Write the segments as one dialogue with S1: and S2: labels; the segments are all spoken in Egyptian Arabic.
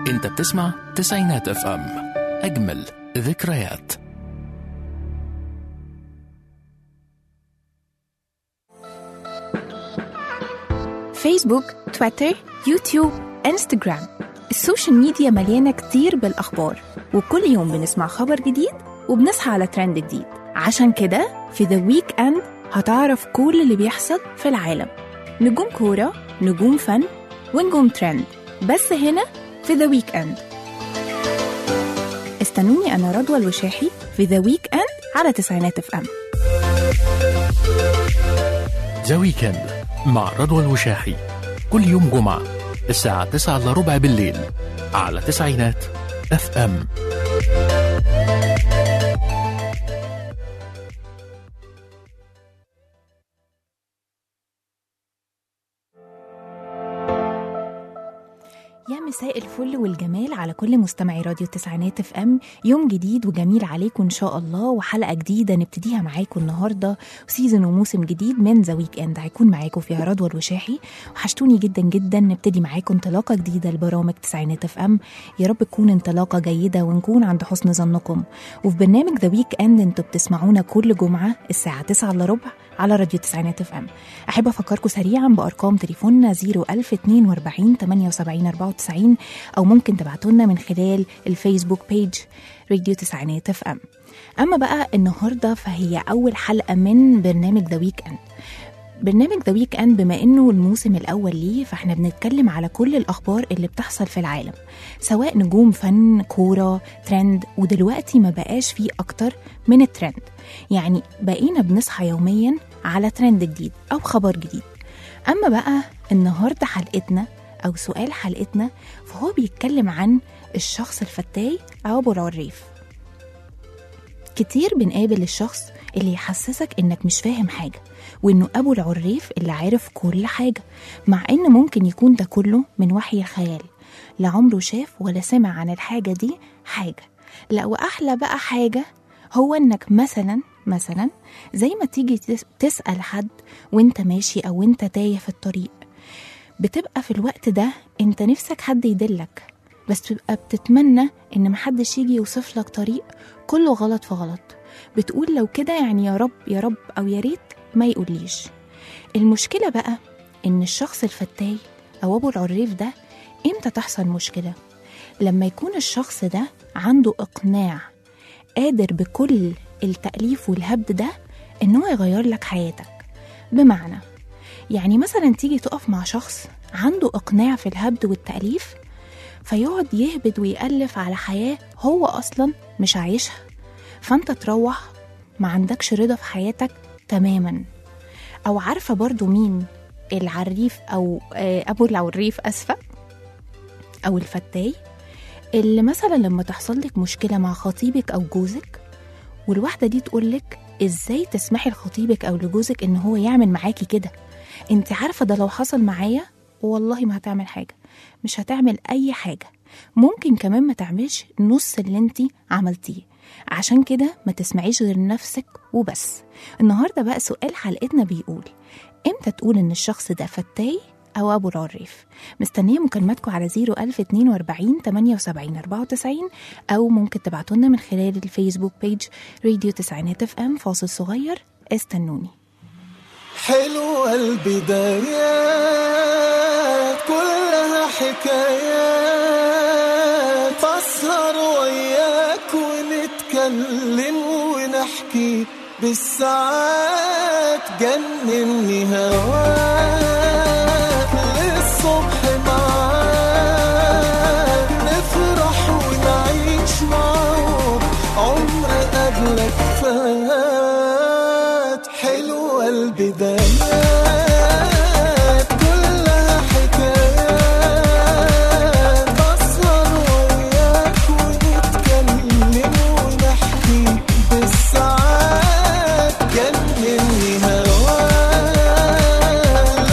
S1: انت بتسمع تسعينات اف ام اجمل ذكريات
S2: فيسبوك تويتر يوتيوب انستغرام السوشيال ميديا مليانة كتير بالأخبار وكل يوم بنسمع خبر جديد وبنصحى على ترند جديد عشان كده في ذا ويك اند هتعرف كل اللي بيحصل في العالم نجوم كورة نجوم فن ونجوم ترند بس هنا في ذا ويك اند استنوني أنا رضوى الوشاحي في ذا ويك اند على تسعينات اف ام
S1: ذا ويكند مع رضوى الوشاحي كل يوم جمعة الساعة 9 إلا ربع بالليل على تسعينات اف ام
S2: يا مساء الفل والجمال على كل مستمعي راديو التسعينات اف ام يوم جديد وجميل عليكم ان شاء الله وحلقه جديده نبتديها معاكم النهارده وسيزون وموسم جديد من ذا ويك اند هيكون معاكم فيها رضوى الوشاحي وحشتوني جدا جدا نبتدي معاكم انطلاقه جديده لبرامج تسعينات اف ام يا رب تكون انطلاقه جيده ونكون عند حسن ظنكم وفي برنامج ذا ويك اند انتوا بتسمعونا كل جمعه الساعه 9 الا ربع على راديو تسعينات اف ام احب افكركم سريعا بارقام تليفوننا 01042 78 94 او ممكن تبعتوا لنا من خلال الفيسبوك بيج راديو تسعينات اف ام اما بقى النهارده فهي اول حلقه من برنامج ذا ويك اند برنامج ذا ويك اند بما انه الموسم الاول ليه فاحنا بنتكلم على كل الاخبار اللي بتحصل في العالم سواء نجوم فن كوره ترند ودلوقتي ما بقاش فيه اكتر من الترند يعني بقينا بنصحى يوميا على ترند جديد او خبر جديد اما بقى النهارده حلقتنا او سؤال حلقتنا فهو بيتكلم عن الشخص الفتاي او ابو العريف كتير بنقابل الشخص اللي يحسسك انك مش فاهم حاجه وانه ابو العريف اللي عارف كل حاجه مع ان ممكن يكون ده كله من وحي الخيال لا عمره شاف ولا سمع عن الحاجه دي حاجه لا واحلى بقى حاجه هو انك مثلا مثلا زي ما تيجي تس- تسال حد وانت ماشي او انت تايه في الطريق بتبقى في الوقت ده انت نفسك حد يدلك بس بتبقى بتتمنى ان محدش يجي يوصف لك طريق كله غلط في غلط بتقول لو كده يعني يا رب يا رب او يا ريت ما يقوليش المشكلة بقى ان الشخص الفتاي او ابو العريف ده امتى تحصل مشكلة لما يكون الشخص ده عنده اقناع قادر بكل التأليف والهبد ده ان هو يغير لك حياتك بمعنى يعني مثلا تيجي تقف مع شخص عنده إقناع في الهبد والتأليف فيقعد يهبد ويألف على حياة هو أصلا مش عايشها فأنت تروح ما عندكش رضا في حياتك تماما أو عارفة برضو مين العريف أو آه، أبو العريف أسفة أو الفتاي اللي مثلا لما تحصل لك مشكلة مع خطيبك أو جوزك والواحدة دي تقولك إزاي تسمحي لخطيبك أو لجوزك إن هو يعمل معاكي كده انت عارفه ده لو حصل معايا والله ما هتعمل حاجه مش هتعمل اي حاجه ممكن كمان ما تعملش نص اللي انت عملتيه عشان كده ما تسمعيش غير نفسك وبس النهارده بقى سؤال حلقتنا بيقول امتى تقول ان الشخص ده فتاي او ابو العريف مستنيه مكالماتكم على 01042 78 94 او ممكن تبعتوا لنا من خلال الفيسبوك بيج راديو تسعينات اف ام فاصل صغير استنوني
S3: حلوة البدايات كلها حكايات بسهر وياك ونتكلم ونحكي بالساعات جنني هواك للصبح معاك نفرح ونعيش معاك عمر قبلك فات حلوة البدايات كلها حكايات بسهر وياك ونتكلم ونحكي بالساعات جنني هواك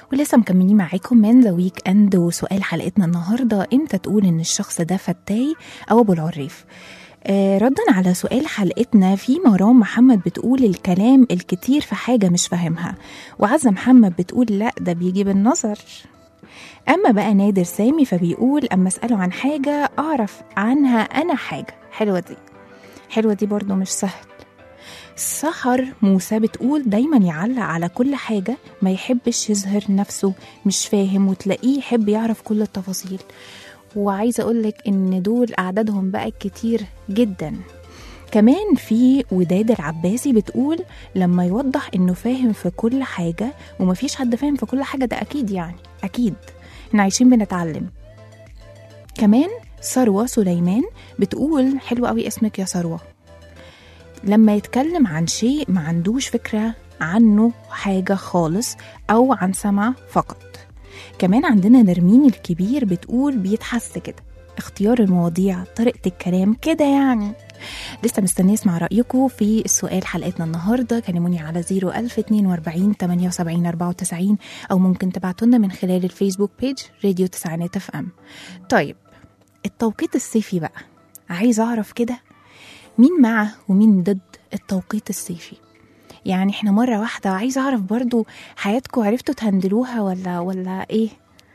S2: ولسه مكملين معاكم من ذا ويك اند وسؤال حلقتنا النهارده امتى تقول ان الشخص ده فتاي او ابو العريف آه ردا على سؤال حلقتنا في مرام محمد بتقول الكلام الكتير في حاجة مش فاهمها وعزة محمد بتقول لا ده بيجي بالنظر أما بقى نادر سامي فبيقول أما أسأله عن حاجة أعرف عنها أنا حاجة حلوة دي حلوة دي برضو مش سهل سحر موسى بتقول دايما يعلق على كل حاجة ما يحبش يظهر نفسه مش فاهم وتلاقيه يحب يعرف كل التفاصيل وعايزة أقولك إن دول أعدادهم بقى كتير جدا كمان في وداد العباسي بتقول لما يوضح إنه فاهم في كل حاجة ومفيش حد فاهم في كل حاجة ده أكيد يعني أكيد احنا عايشين بنتعلم كمان ثروة سليمان بتقول حلو قوي اسمك يا ثروة لما يتكلم عن شيء ما عندوش فكرة عنه حاجة خالص أو عن سمع فقط كمان عندنا نرمين الكبير بتقول بيتحس كده اختيار المواضيع طريقة الكلام كده يعني لسه مستنيه اسمع رأيكم في السؤال حلقتنا النهاردة كلموني على 01042 78 94 أو ممكن تبعتونا من خلال الفيسبوك بيج راديو تسعينات اف ام طيب التوقيت الصيفي بقى عايز أعرف كده مين مع ومين ضد التوقيت الصيفي يعني احنا مرة واحدة عايزة أعرف برضو حياتكم عرفتوا تهندلوها ولا ولا إيه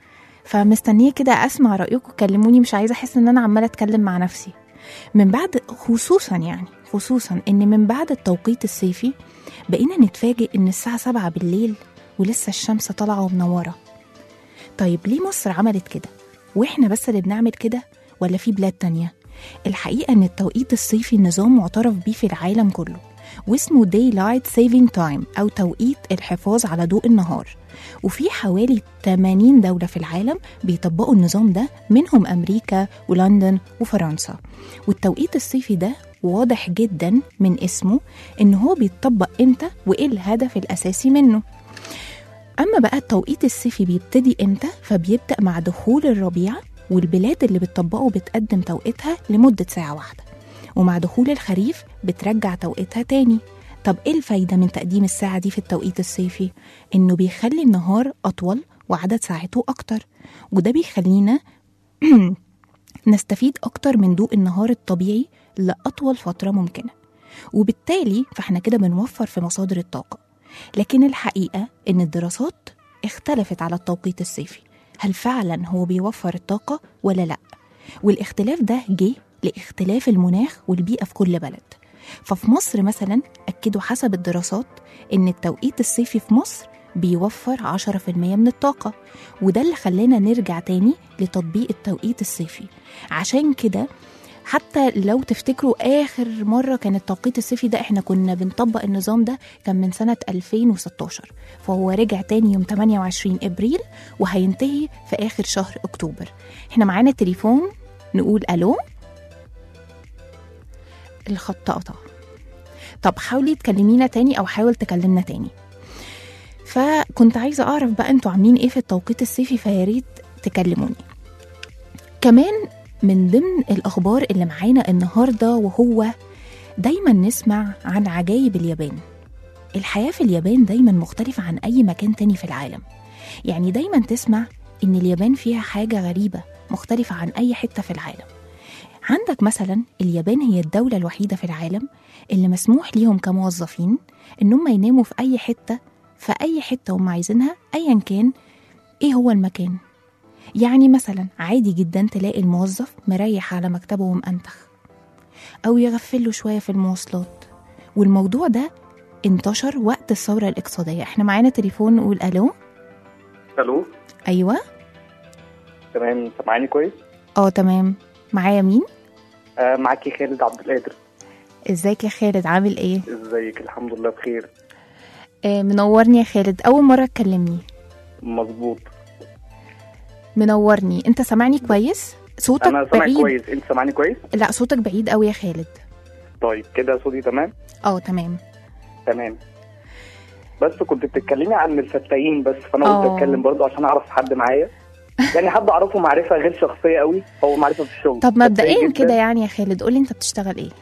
S2: فمستنية كده أسمع رأيكم كلموني مش عايزة أحس إن أنا عمالة أتكلم مع نفسي من بعد خصوصا يعني خصوصا إن من بعد التوقيت الصيفي بقينا نتفاجئ إن الساعة سبعة بالليل ولسه الشمس طالعة ومنورة طيب ليه مصر عملت كده؟ وإحنا بس اللي بنعمل كده ولا في بلاد تانية؟ الحقيقة إن التوقيت الصيفي نظام معترف بيه في العالم كله واسمه Daylight Saving Time أو توقيت الحفاظ على ضوء النهار وفي حوالي 80 دولة في العالم بيطبقوا النظام ده منهم أمريكا ولندن وفرنسا والتوقيت الصيفي ده واضح جدا من اسمه إن هو بيتطبق إمتى وإيه الهدف الأساسي منه أما بقى التوقيت الصيفي بيبتدي إمتى فبيبدأ مع دخول الربيع والبلاد اللي بتطبقه بتقدم توقيتها لمدة ساعة واحدة ومع دخول الخريف بترجع توقيتها تاني طب ايه الفايدة من تقديم الساعة دي في التوقيت الصيفي؟ انه بيخلي النهار اطول وعدد ساعته اكتر وده بيخلينا نستفيد اكتر من ضوء النهار الطبيعي لأطول فترة ممكنة وبالتالي فاحنا كده بنوفر في مصادر الطاقة لكن الحقيقة ان الدراسات اختلفت على التوقيت الصيفي هل فعلا هو بيوفر الطاقة ولا لأ والاختلاف ده جه لاختلاف المناخ والبيئة في كل بلد ففي مصر مثلا أكدوا حسب الدراسات إن التوقيت الصيفي في مصر بيوفر 10% من الطاقة وده اللي خلانا نرجع تاني لتطبيق التوقيت الصيفي عشان كده حتى لو تفتكروا آخر مرة كان التوقيت الصيفي ده احنا كنا بنطبق النظام ده كان من سنة 2016 فهو رجع تاني يوم 28 إبريل وهينتهي في آخر شهر أكتوبر احنا معانا تليفون نقول ألو الخط قطع طب حاولي تكلمينا تاني او حاول تكلمنا تاني فكنت عايزه اعرف بقى انتوا عاملين ايه في التوقيت الصيفي فيا ريت تكلموني كمان من ضمن الاخبار اللي معانا النهارده وهو دايما نسمع عن عجائب اليابان الحياه في اليابان دايما مختلفه عن اي مكان تاني في العالم يعني دايما تسمع ان اليابان فيها حاجه غريبه مختلفه عن اي حته في العالم عندك مثلا اليابان هي الدولة الوحيدة في العالم اللي مسموح ليهم كموظفين إنهم يناموا في أي حتة في أي حتة هم عايزينها أيا كان إيه هو المكان يعني مثلا عادي جدا تلاقي الموظف مريح على مكتبه ومأنتخ أو يغفله شوية في المواصلات والموضوع ده انتشر وقت الثورة الاقتصادية احنا معانا تليفون نقول ألو
S4: الو
S2: أيوة
S4: تمام سامعاني كويس
S2: اه تمام معايا مين
S4: آه معاكي خالد عبد القادر
S2: ازيك يا خالد عامل ايه
S4: ازيك الحمد لله بخير
S2: آه منورني يا خالد اول مره تكلمني
S4: مظبوط
S2: منورني انت سامعني كويس صوتك
S4: انا سامعك
S2: بعيد
S4: كويس انت سامعني كويس
S2: لا صوتك بعيد قوي يا خالد
S4: طيب كده صوتي تمام
S2: اه تمام
S4: تمام بس كنت بتتكلمي عن الفتاين بس فانا
S2: آه.
S4: قلت اتكلم برضو عشان اعرف حد معايا يعني حد اعرفه معرفه غير شخصيه قوي هو معرفه في الشغل
S2: طب
S4: فتاي
S2: مبدئيا
S4: جداً.
S2: كده يعني يا خالد قولي انت بتشتغل ايه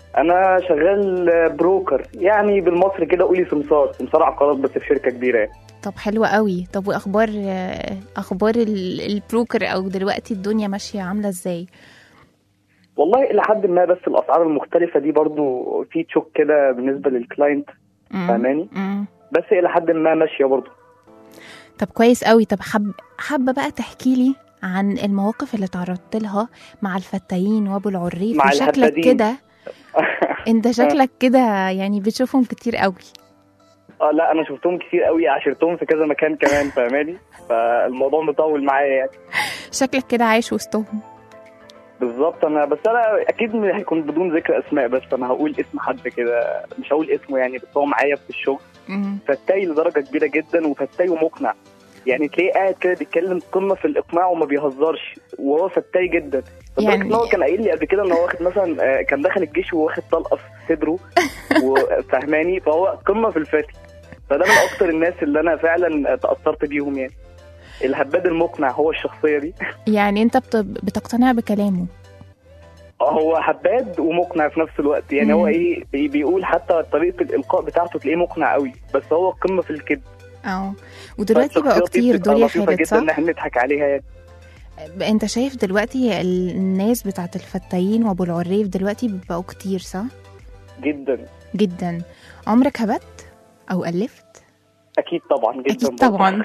S4: انا شغال بروكر يعني بالمصري كده قولي سمسار سمسار عقارات بس في شركه كبيره يعني.
S2: طب حلو قوي طب واخبار آه، اخبار ال- البروكر او دلوقتي الدنيا ماشيه عامله ازاي
S4: والله الى حد ما بس الاسعار المختلفه دي برضو في تشوك كده بالنسبه للكلاينت
S2: مم.
S4: فاهماني
S2: مم.
S4: بس الى حد ما ماشيه برضو
S2: طب كويس قوي طب حب حابه بقى تحكي لي عن المواقف اللي تعرضت لها مع الفتاين وابو العريف
S4: مع
S2: وشكلك
S4: الهبادين.
S2: كده انت شكلك كده يعني بتشوفهم كتير قوي
S4: اه لا انا شفتهم كتير قوي عاشرتهم في كذا مكان كمان فاهماني فالموضوع مطول معايا يعني
S2: شكلك كده عايش وسطهم
S4: بالظبط انا بس انا اكيد م- هيكون بدون ذكر اسماء بس انا هقول اسم حد كده مش هقول اسمه يعني بس هو معايا في الشغل
S2: مم.
S4: فتاي لدرجه كبيره جدا وفتاي ومقنع يعني تلاقيه قاعد كده بيتكلم قمه في الاقناع وما بيهزرش وهو فتاي جدا لدرجه
S2: يعني-
S4: ان هو كان قايل لي قبل كده ان هو واخد مثلا آه، كان داخل الجيش وواخد طلقه في صدره وفهماني فهو قمه في الفتي فده من اكتر الناس اللي انا فعلا تاثرت بيهم يعني الهباد المقنع هو الشخصيه دي
S2: يعني انت بت... بتقتنع بكلامه
S4: هو هباد ومقنع في نفس الوقت يعني هو
S2: مم.
S4: ايه بي- بيقول حتى طريقه الالقاء بتاعته تلاقيه مقنع قوي بس هو قمه في الكذب
S2: اه ودلوقتي بقوا
S4: فالشخصيات دي
S2: كتير
S4: بتبقى
S2: دول يا
S4: لطيفة
S2: خالد
S4: جدا
S2: صح؟
S4: ان احنا نضحك عليها يعني
S2: انت شايف دلوقتي ال- الناس بتاعت الفتاين وابو العريف دلوقتي بقوا كتير صح؟
S4: جدا
S2: جدا عمرك هبت او الفت؟
S4: اكيد طبعا جدا
S2: اكيد طبعا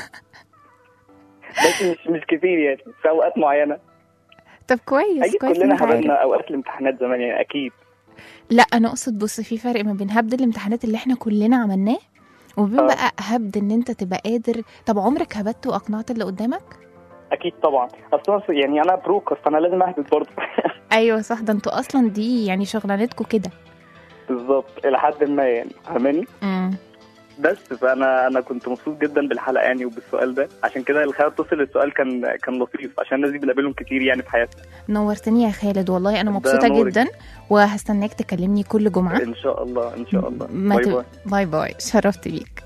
S4: بس مش مش كتير يعني في اوقات معينه
S2: طب كويس
S4: اكيد
S2: كويس
S4: كلنا
S2: انت عارف.
S4: حضرنا اوقات الامتحانات زمان يعني اكيد
S2: لا انا اقصد بص في فرق ما بين هبد الامتحانات اللي احنا كلنا عملناه وبين
S4: آه.
S2: بقى هبد ان انت تبقى قادر طب عمرك هبت واقنعت اللي قدامك؟
S4: اكيد طبعا اصلا يعني انا بروكر فانا لازم اهبط برضه
S2: ايوه صح ده انتوا اصلا دي يعني شغلانتكم كده
S4: بالظبط الى حد ما يعني فاهماني
S2: امم
S4: بس فانا انا كنت مبسوط جدا بالحلقه يعني وبالسؤال ده عشان كده اللي خلاني اتصل السؤال كان كان لطيف عشان الناس دي بنقابلهم كتير يعني في حياتنا
S2: نورتني يا خالد والله انا مبسوطه
S4: نورك.
S2: جدا وهستناك تكلمني كل جمعه
S4: ان شاء الله ان شاء الله
S2: ما
S4: باي
S2: ت-
S4: باي
S2: باي باي شرفت بيك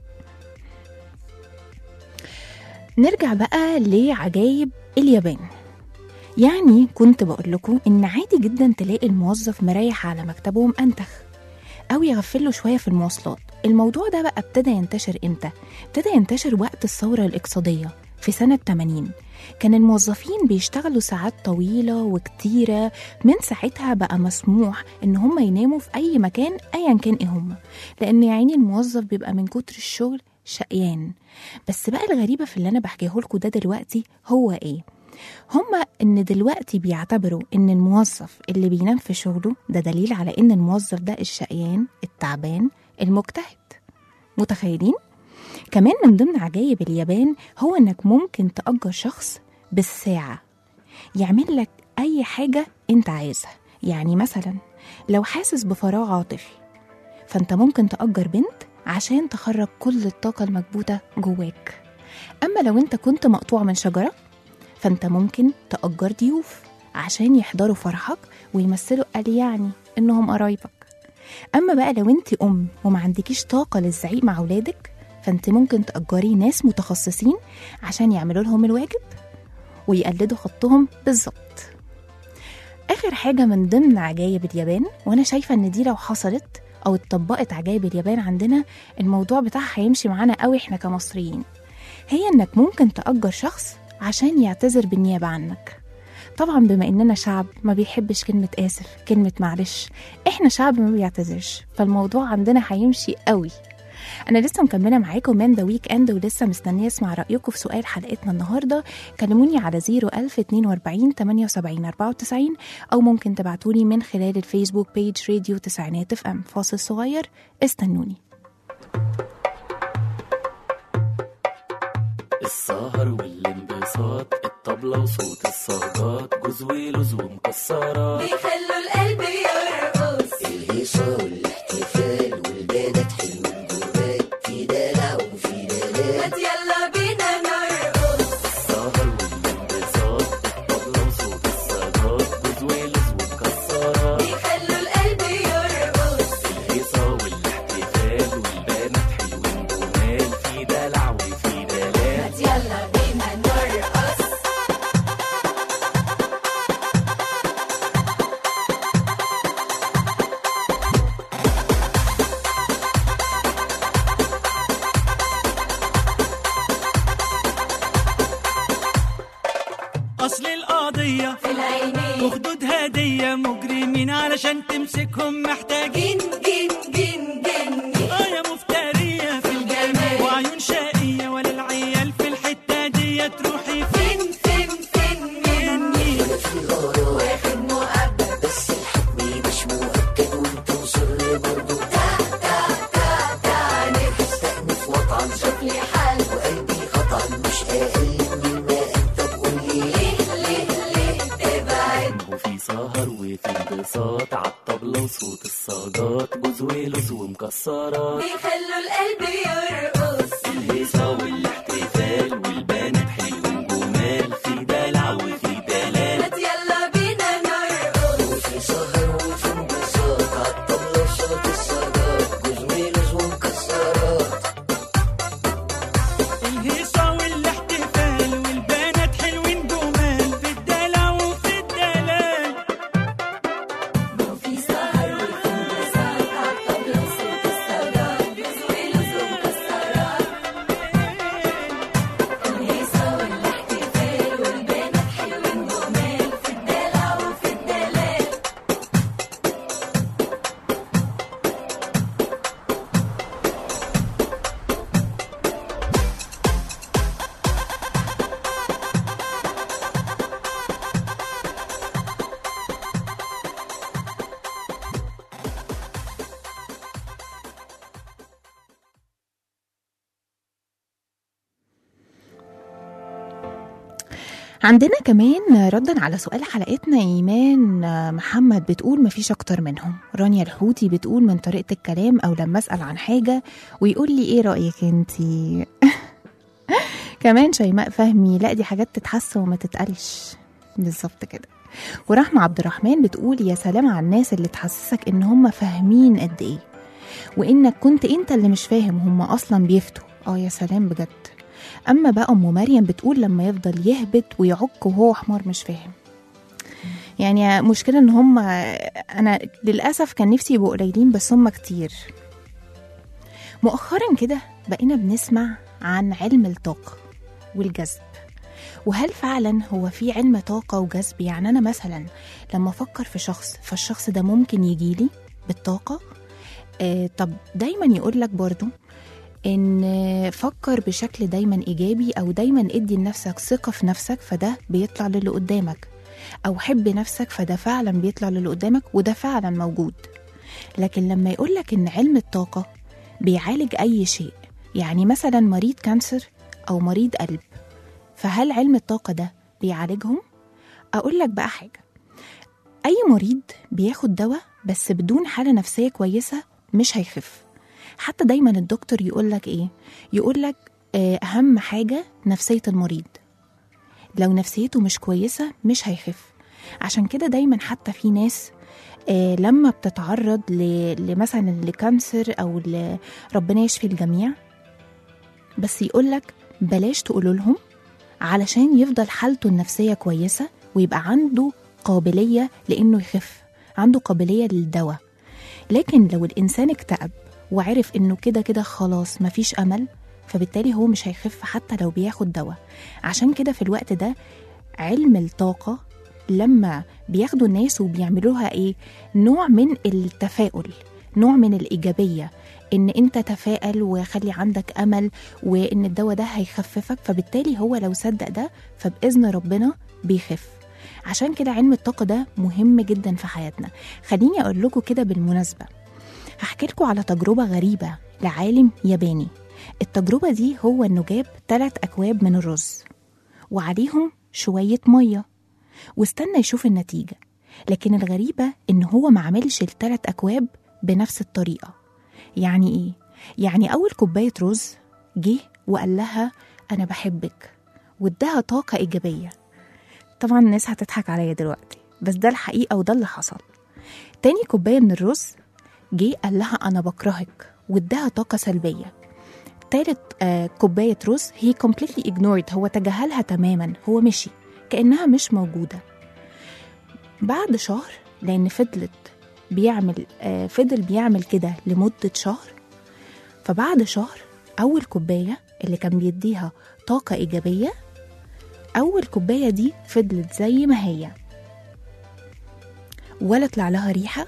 S2: نرجع بقى لعجايب اليابان يعني كنت بقول لكم ان عادي جدا تلاقي الموظف مريح على مكتبه ومأنتخ او يغفله شويه في المواصلات الموضوع ده بقى ابتدى ينتشر امتى ابتدى ينتشر وقت الثوره الاقتصاديه في سنة 80 كان الموظفين بيشتغلوا ساعات طويلة وكتيرة من ساعتها بقى مسموح إن هم يناموا في أي مكان أيا كان إيه هم لأن يا عيني الموظف بيبقى من كتر الشغل شقيان بس بقى الغريبة في اللي أنا بحكيه لكم ده دلوقتي هو إيه؟ هما إن دلوقتي بيعتبروا إن الموظف اللي بينام في شغله ده دليل على إن الموظف ده الشقيان التعبان المجتهد متخيلين؟ كمان من ضمن عجائب اليابان هو إنك ممكن تأجر شخص بالساعة يعمل لك أي حاجة أنت عايزها يعني مثلا لو حاسس بفراغ عاطفي فأنت ممكن تأجر بنت عشان تخرج كل الطاقة المكبوتة جواك أما لو أنت كنت مقطوع من شجرة فأنت ممكن تأجر ضيوف عشان يحضروا فرحك ويمثلوا قال يعني إنهم قرايبك أما بقى لو أنت أم وما عندكيش طاقة للزعيق مع أولادك فأنت ممكن تأجري ناس متخصصين عشان يعملوا لهم الواجب ويقلدوا خطهم بالظبط آخر حاجة من ضمن عجائب اليابان وأنا شايفة إن دي لو حصلت أو اتطبقت عجائب اليابان عندنا الموضوع بتاعها هيمشي معانا قوي إحنا كمصريين هي إنك ممكن تأجر شخص عشان يعتذر بالنيابة عنك طبعا بما إننا شعب ما بيحبش كلمة آسف كلمة معلش إحنا شعب ما بيعتذرش فالموضوع عندنا هيمشي قوي انا لسه مكمله معاكم من ذا ويك اند ولسه مستنيه اسمع رايكم في سؤال حلقتنا النهارده كلموني على 01042 78 94 او ممكن تبعتولي من خلال الفيسبوك بيج راديو تسعينات اف ام فاصل صغير استنوني
S5: السهر والانبساط الطبلة وصوت الصاجات جوز ولوز ومكسرات
S6: بيخلوا القلب يرقص
S5: الهيصة والاحتفال والبنات حلوين جمال في دلع وفي دلال
S6: هات يلا بينا نرقص
S5: السهر والانبساط الطبلة وصوت الصاجات جوز ولوز ومكسرات
S6: بيخلوا القلب يرقص
S5: الهيصة والاحتفال والبنات حلوين جمال في دلع وفي دلال
S6: هات يلا بينا نرقص
S7: عشان تمسكهم محتاجين
S6: جن جن جن
S7: اه يا مفترية في الجمال وعيون شقية ولا العيال في الحتة دي تروحي فين
S6: فين فين فين مني واخد مؤبد
S5: بس الحكم مش مؤكد وانت مصر برضه استأنف وطعن
S6: شوف لي حل
S5: وقلبي قطعا مش أقل مما أنت بقول لي
S6: ليه ليه ليه تبعد
S8: وفي سهر وفي انبساط عالطبلة وصوت الصاجات جوز ولوز ومكسرات
S6: بيخلوا القلب يرقص
S8: الهيصة والاحتفال والبنات حلوين جمال في دلع وفي دلال
S6: ما يلا بينا نرقص
S5: وفي سهر وفي انبساط عالطبلة وصوت الصاجات جوز ولوز ومكسرات
S7: الهيصة والاحتفال والبنات حلوين جمال في الدلع وفي الدلال
S6: وفي سهر وفي انبساط عالطبلة وصوت الصدى جوز ولوز ومكسرات الهيصة والاحتفال والبنات حلوين جمال في الدلع وفي الدلال
S2: عندنا كمان ردا على سؤال حلقتنا ايمان محمد بتقول مفيش اكتر منهم رانيا الحوتي بتقول من طريقه الكلام او لما اسال عن حاجه ويقول لي ايه رايك انتي كمان شيماء فهمي لا دي حاجات تتحس وما تتقالش بالظبط كده ورحمة عبد الرحمن بتقول يا سلام على الناس اللي تحسسك ان هم فاهمين قد ايه وانك كنت انت اللي مش فاهم هم اصلا بيفتوا اه يا سلام بجد اما بقى ام مريم بتقول لما يفضل يهبط ويعك وهو حمار مش فاهم يعني مشكلة ان هم انا للاسف كان نفسي يبقوا قليلين بس هم كتير مؤخرا كده بقينا بنسمع عن علم الطاقة والجذب وهل فعلا هو في علم طاقة وجذب يعني أنا مثلا لما أفكر في شخص فالشخص ده ممكن يجيلي بالطاقة آه طب دايما يقول لك برضو ان آه، فكر بشكل دايما ايجابي او دايما ادي لنفسك ثقه في نفسك فده بيطلع للي قدامك او حب نفسك فده فعلا بيطلع للي قدامك وده فعلا موجود لكن لما يقول لك ان علم الطاقه بيعالج اي شيء يعني مثلا مريض كانسر او مريض قلب فهل علم الطاقه ده بيعالجهم اقول لك بقى حاجه اي مريض بياخد دواء بس بدون حاله نفسيه كويسه مش هيخف حتى دايما الدكتور يقول لك ايه يقول لك اهم حاجه نفسيه المريض لو نفسيته مش كويسه مش هيخف عشان كده دايما حتى في ناس آه لما بتتعرض ل- لمثلا لكانسر او ل- ربنا يشفي الجميع بس يقولك بلاش تقولوا لهم علشان يفضل حالته النفسيه كويسه ويبقى عنده قابليه لانه يخف عنده قابليه للدواء لكن لو الانسان اكتئب وعرف انه كده كده خلاص مفيش امل فبالتالي هو مش هيخف حتى لو بياخد دواء عشان كده في الوقت ده علم الطاقة لما بياخدوا الناس وبيعملوها ايه نوع من التفاؤل نوع من الإيجابية إن أنت تفائل وخلي عندك أمل وإن الدواء ده هيخففك فبالتالي هو لو صدق ده فبإذن ربنا بيخف عشان كده علم الطاقة ده مهم جدا في حياتنا خليني أقول لكم كده بالمناسبة هحكي لكم على تجربة غريبة لعالم ياباني التجربة دي هو إنه جاب ثلاث أكواب من الرز وعليهم شوية مية واستنى يشوف النتيجة لكن الغريبة إن هو ما عملش الثلاث أكواب بنفس الطريقة يعني إيه؟ يعني أول كوباية رز جه وقال لها أنا بحبك واداها طاقة إيجابية طبعا الناس هتضحك عليا دلوقتي بس ده الحقيقة وده اللي حصل تاني كوباية من الرز جه قال لها أنا بكرهك واداها طاقة سلبية تالت آه كوباية رز هي completely ignored هو تجاهلها تماما هو مشي كأنها مش موجودة بعد شهر لأن فضلت بيعمل آه فضل بيعمل كده لمدة شهر فبعد شهر أول كوباية اللي كان بيديها طاقة إيجابية أول كوباية دي فضلت زي ما هي ولا طلع لها ريحة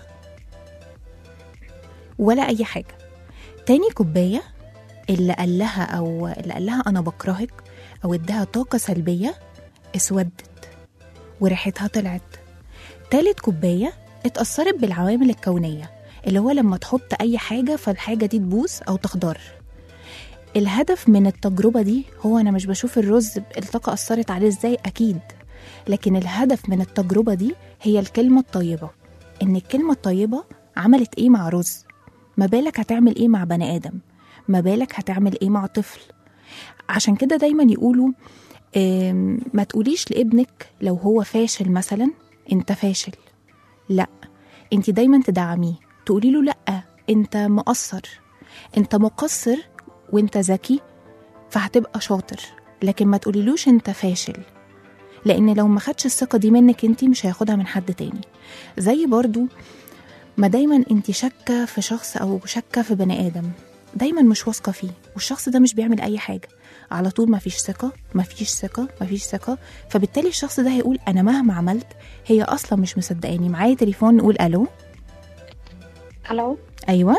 S2: ولا أي حاجة تاني كوباية اللي قال لها أو اللي قال لها أنا بكرهك أو اداها طاقة سلبية اسودت وريحتها طلعت تالت كوباية اتأثرت بالعوامل الكونية اللي هو لما تحط أي حاجة فالحاجة دي تبوظ أو تخضر الهدف من التجربة دي هو أنا مش بشوف الرز الطاقة أثرت عليه إزاي أكيد لكن الهدف من التجربة دي هي الكلمة الطيبة إن الكلمة الطيبة عملت إيه مع رز ما بالك هتعمل إيه مع بني آدم ما بالك هتعمل إيه مع طفل عشان كده دايما يقولوا آم، ما تقوليش لابنك لو هو فاشل مثلا انت فاشل لا انت دايما تدعميه تقولي له لا انت مقصر انت مقصر وانت ذكي فهتبقى شاطر لكن ما تقوليلوش انت فاشل لان لو ما خدش الثقه دي منك انت مش هياخدها من حد تاني زي برضو ما دايما انت شاكه في شخص او شاكه في بني ادم دايما مش واثقه فيه والشخص ده مش بيعمل اي حاجه على طول ما فيش ثقه ما فيش ثقه ما فيش ثقه فبالتالي الشخص ده هيقول انا مهما عملت هي اصلا مش مصدقاني معايا تليفون نقول الو
S9: الو
S2: ايوه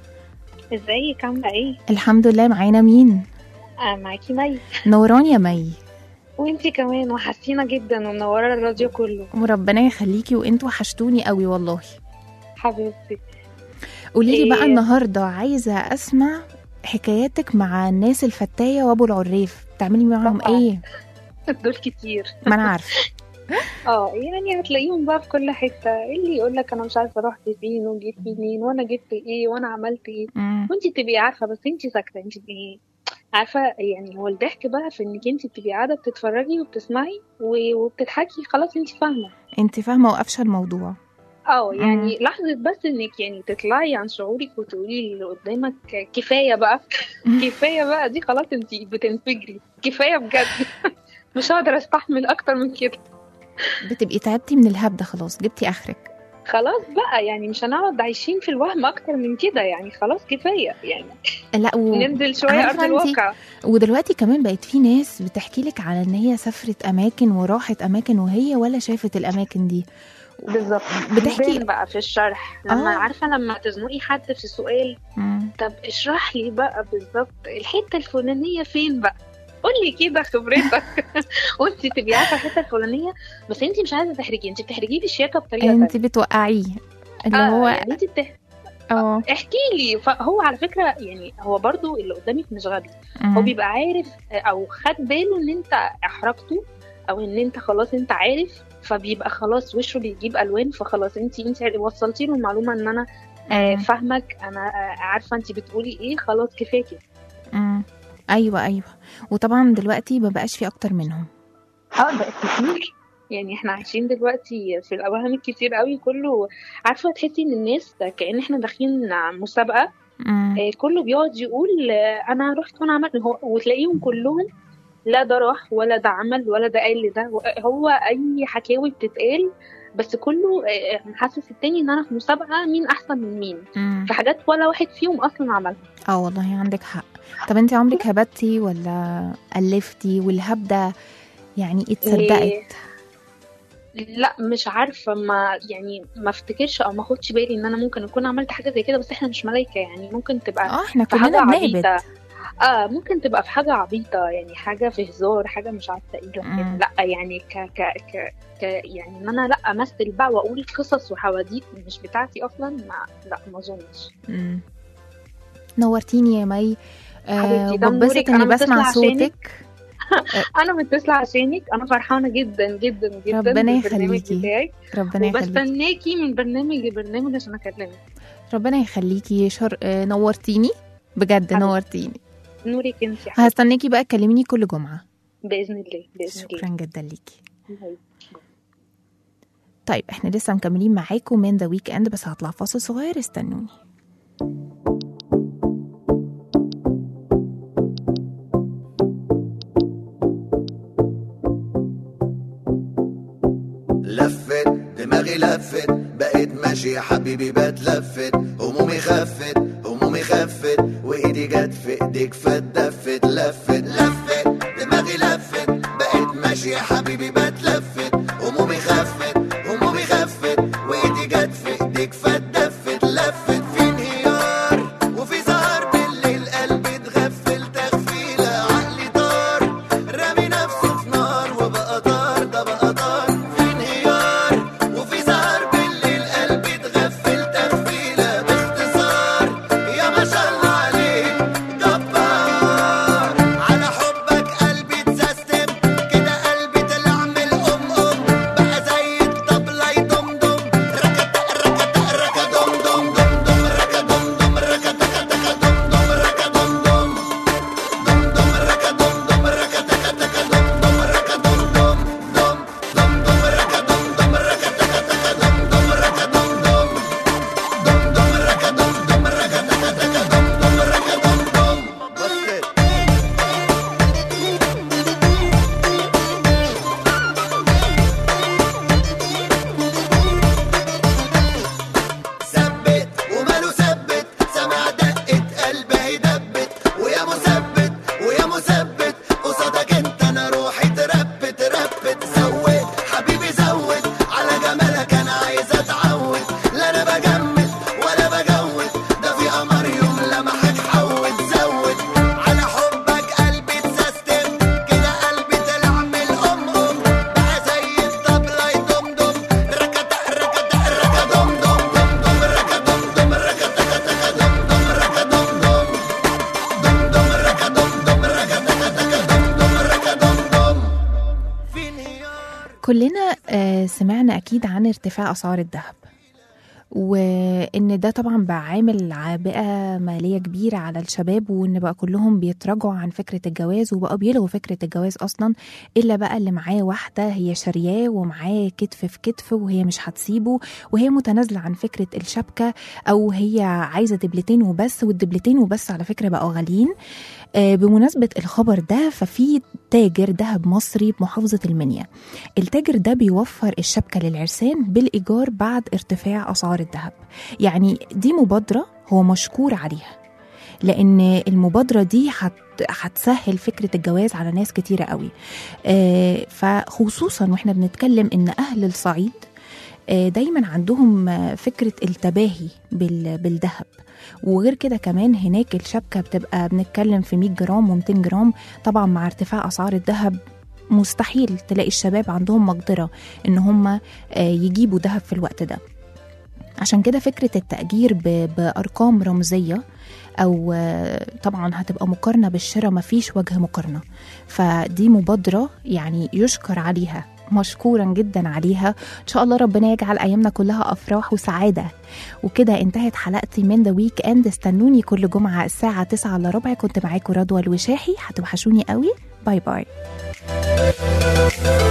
S9: ازيك عامله ايه
S2: الحمد لله معانا مين
S9: آه معاكي مي
S2: نوران يا مي
S9: وانتي كمان وحشتينا جدا ومنوره الراديو كله
S2: وربنا يخليكي وانتوا وحشتوني قوي والله
S9: حبيبتي
S2: قولي لي بقى
S9: إيه.
S2: النهارده عايزه اسمع حكاياتك مع الناس الفتايه وابو العريف بتعملي معاهم
S9: طبعاً.
S2: ايه
S9: دول كتير
S2: ما انا عارفه
S9: اه يعني هتلاقيهم بقى في كل حته اللي يقول لك انا مش عارفه رحت فين وجيت منين وانا جبت ايه وانا عملت ايه
S2: مم.
S9: وانتي تبقي عارفه بس انتي ساكته انتي تبقي عارفه يعني هو الضحك بقى في انك انتي بتبقي قاعده بتتفرجي وبتسمعي و- وبتضحكي خلاص انتي فاهمه
S2: انت فاهمه وقافشه الموضوع
S9: اه يعني لحظة بس انك يعني تطلعي عن شعورك وتقولي اللي قدامك كفاية بقى كفاية بقى دي خلاص انتي بتنفجري كفاية بجد مش هقدر استحمل اكتر من كده
S2: بتبقي تعبتي من الهبده خلاص جبتي اخرك
S9: خلاص بقى يعني مش هنقعد عايشين في الوهم اكتر من كده يعني خلاص كفاية يعني
S2: لا و...
S9: ننزل شوية
S2: عارفة
S9: ارض
S2: انتي-
S9: الواقع
S2: ودلوقتي كمان بقت في ناس بتحكي لك على ان هي سافرت اماكن وراحت اماكن وهي ولا شافت الاماكن دي
S9: بالظبط
S2: بتحكي
S9: بتبان بقى في الشرح لما
S2: آه.
S9: عارفة لما تزنقي حد في سؤال
S2: مم.
S9: طب اشرح لي بقى بالظبط الحته الفلانيه فين بقى قولي كده خبرتك وانت تبقي عارفه الحته الفلانيه بس انت مش عايزه تحرجي انت بتحرجيه بالشياكه بطريقه
S2: انت
S9: تانية.
S2: بتوقعيه اللي
S9: آه
S2: هو
S9: يعني انت بتح...
S2: اه
S9: احكي لي فهو على فكره يعني هو برضو اللي قدامك مش غبي هو
S2: مم.
S9: بيبقى عارف او خد باله ان انت احرجته او ان انت خلاص انت عارف فبيبقى خلاص وشه بيجيب الوان فخلاص انت انت وصلتي له المعلومه ان انا آه،
S2: مم.
S9: فاهمك انا آه، عارفه انت بتقولي ايه خلاص كفايه كده
S2: مم. ايوه ايوه وطبعا دلوقتي ما بقاش في اكتر منهم
S9: اه بقت كتير يعني احنا عايشين دلوقتي في الاوهام الكتير قوي كله عارفه تحسي ان الناس كأن احنا داخلين مسابقه
S2: مم.
S9: آه، كله بيقعد يقول آه، انا رحت وانا عملت هو وتلاقيهم كلهم لا ده راح ولا ده عمل ولا ده قال لده هو اي حكاوي بتتقال بس كله آه، حاسس التاني ان انا في مسابقه مين احسن من مين
S2: مم.
S9: في حاجات ولا واحد فيهم اصلا عملها
S2: اه والله عندك حق طب انت عمرك هبتي ولا الفتي والهبده يعني اتصدقت
S9: لا مش عارفه ما يعني ما افتكرش او ما اخدش بالي ان انا ممكن اكون عملت حاجه زي كده بس احنا مش ملايكه يعني ممكن تبقى
S2: اه احنا
S9: في حاجه
S2: كلنا
S9: عبيطه
S2: بنهبط
S9: اه ممكن تبقى في حاجه عبيطه يعني حاجه في هزار حاجه مش عارفه ايه لكن
S2: مم.
S9: لا يعني ك ك ك ك يعني ان انا لا امثل بقى واقول قصص وحواديت مش بتاعتي اصلا ما لا ما اظنش
S2: مم. نورتيني يا مي آه
S9: حبيبتي، ده
S2: وببسط
S9: نورك.
S2: اني
S9: أنا
S2: بسمع
S9: متصلة عشانك.
S2: صوتك
S9: انا متصله عشانك انا فرحانه جدا جدا جدا
S2: ربنا
S9: بالبرنامج
S2: يخليكي.
S9: بتاعك
S2: ربنا يخليكي
S9: وبستناكي من برنامج لبرنامج عشان اكلمك
S2: ربنا يخليكي شر... آه نورتيني بجد
S9: حبيبتي.
S2: نورتيني
S9: نورك انت يا حبيبتي
S2: هستناكي بقى تكلميني كل جمعه
S9: باذن الله باذن
S2: شكرا جدا ليكي
S9: الله
S2: طيب احنا لسه مكملين معاكم من ذا ويك اند بس هطلع فاصل صغير استنوني
S10: لفت دماغي لفت بقيت ماشي يا حبيبي بتلفت همومي خفت همومي خفت وايدي جت في ايديك فاتدفت لفت لفت دماغي لفت بقيت ماشي يا حبيبي بتلفت همومي خفت همومي خفت وايدي
S2: كلنا آه، سمعنا أكيد عن ارتفاع أسعار الذهب وإن ده طبعا بقى عامل عبئة مالية كبيرة على الشباب وإن بقى كلهم بيتراجعوا عن فكرة الجواز وبقوا بيلغوا فكرة الجواز أصلا إلا بقى اللي معاه واحدة هي شارياه ومعاه كتف في كتف وهي مش هتسيبه وهي متنازلة عن فكرة الشبكة أو هي عايزة دبلتين وبس والدبلتين وبس على فكرة بقوا غاليين آه، بمناسبة الخبر ده ففي تاجر ذهب مصري بمحافظة المنيا التاجر ده بيوفر الشبكة للعرسان بالإيجار بعد ارتفاع أسعار الذهب يعني دي مبادرة هو مشكور عليها لأن المبادرة دي هت هتسهل فكرة الجواز على ناس كتيرة قوي آه، فخصوصا واحنا بنتكلم ان أهل الصعيد آه، دايما عندهم آه، فكرة التباهي بال- بالذهب وغير كده كمان هناك الشبكة بتبقى بنتكلم في 100 جرام و200 جرام طبعا مع ارتفاع أسعار الذهب مستحيل تلاقي الشباب عندهم مقدرة ان هم آه، يجيبوا ذهب في الوقت ده عشان كده فكرة التأجير ب- بأرقام رمزية أو آه، طبعا هتبقى مقارنة بالشراء مفيش وجه مقارنة فدي مبادرة يعني يشكر عليها مشكورا جدا عليها ان شاء الله ربنا يجعل ايامنا كلها افراح وسعاده وكده انتهت حلقتي من ذا ويك اند استنوني كل جمعه الساعه 9 الا ربع كنت معاكم رضوى الوشاحي هتوحشوني قوي باي باي